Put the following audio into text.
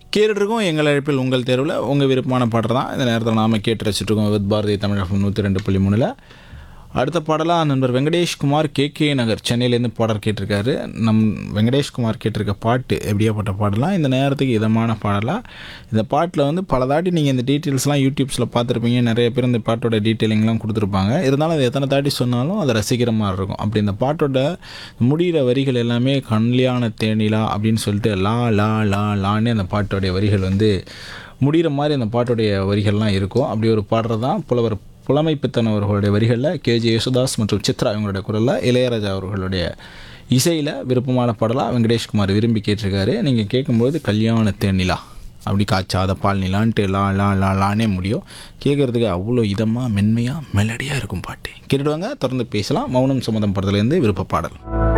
கேட்டுருக்கோம் எங்கள் அழைப்பில் உங்கள் தேர்வில் உங்கள் விருப்பமான பாட்டு தான் இந்த நேரத்தில் நாம் கேட்டு ரசிச்சிட்ருக்கோம் வித் பாரதி தமிழகம் நூற்றி ரெண்டு புள்ளி மூணில் அடுத்த பாடலாக நண்பர் வெங்கடேஷ்குமார் கே கே நகர் சென்னையிலேருந்து பாடல் கேட்டிருக்காரு நம் வெங்கடேஷ்குமார் கேட்டிருக்க பாட்டு எப்படியாப்பட்ட பாடலாம் இந்த நேரத்துக்கு இதமான பாடலாம் இந்த பாட்டில் வந்து பல தாட்டி நீங்கள் இந்த டீட்டெயில்ஸ்லாம் யூடியூப்ஸில் பார்த்துருப்பீங்க நிறைய பேர் இந்த பாட்டோட டீட்டெயிலிங்லாம் கொடுத்துருப்பாங்க இருந்தாலும் அது எத்தனை தாட்டி சொன்னாலும் அதை ரசிக்கிற மாதிரி இருக்கும் அப்படி இந்த பாட்டோட முடிகிற வரிகள் எல்லாமே கல்யாண தேனிலா அப்படின்னு சொல்லிட்டு லா லா லா லான்னு அந்த பாட்டோடைய வரிகள் வந்து முடிகிற மாதிரி அந்த பாட்டோடைய வரிகள்லாம் இருக்கும் அப்படி ஒரு பாடுறது தான் புலவர் புலமைப்பித்தன் அவர்களுடைய வரிகளில் கேஜே யேசுதாஸ் மற்றும் சித்ரா இவங்களுடைய குரலில் இளையராஜா அவர்களுடைய இசையில் விருப்பமான பாடலாக வெங்கடேஷ்குமார் விரும்பி கேட்டிருக்காரு நீங்கள் கேட்கும்போது கல்யாண தேனிலா அப்படி காய்ச்சாத பால் நிலான்ட்டு லா லா லா லானே முடியும் கேட்குறதுக்கு அவ்வளோ இதமாக மென்மையாக மெலடியாக இருக்கும் பாட்டு கேட்டுடுவாங்க தொடர்ந்து பேசலாம் மௌனம் சம்மதம் படத்துலேருந்து விருப்ப பாடல்